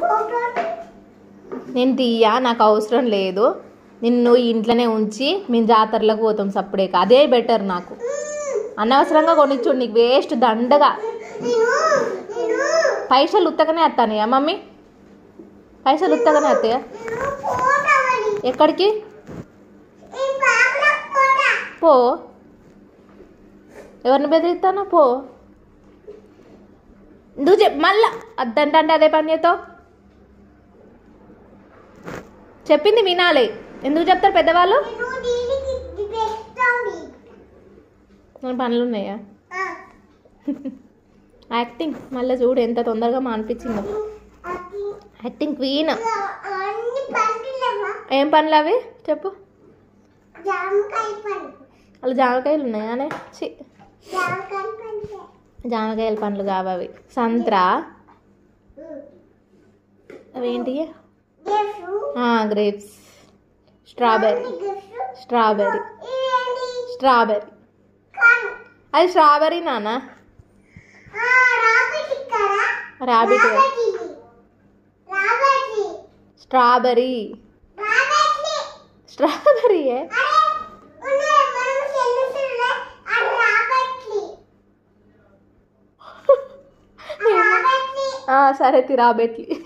నేను తీయా నాకు అవసరం లేదు నిన్ను ఇంట్లోనే ఉంచి మేము జాతరలకు పోతాం సప్పుడేక అదే బెటర్ నాకు అనవసరంగా కొనిచ్చుడు నీకు వేస్ట్ దండగా పైసలు ఉత్తగానే వస్తానయా మమ్మీ పైసలు ఉత్తగానే వస్తాయా ఎక్కడికి పో ఎవరిని బెదిరిస్తానో పో నువ్వు చెప్ మళ్ళా అద్దంటే అంటే అదే పని చేస్తావు చెప్పింది వినాలి ఎందుకు చెప్తారు పెద్దవాళ్ళు మన పనులు ఉన్నాయా యాక్టింగ్ మళ్ళీ చూడు ఎంత తొందరగా మానిపించిందో యాక్టింగ్ క్వీన్ ఏం పనులు అవి చెప్పు జామకాయ పండు అలా జామకాయలు ఉన్నాయా అనే చి జామకాయ పండు జామకాయల పండ్లు కావవి సంత్ర అవేంటి గ్రేప్స్ స్ట్రాబెర్రీ స్ట్రాబెర్రీ స్ట్రాబెర్రీ అది స్ట్రాబెర్రీ నాన్న రాబిట్ స్ట్రాబెర్రీ స్ట్రాబెర్రీయే ఆ, సరే తి రాబెట్లి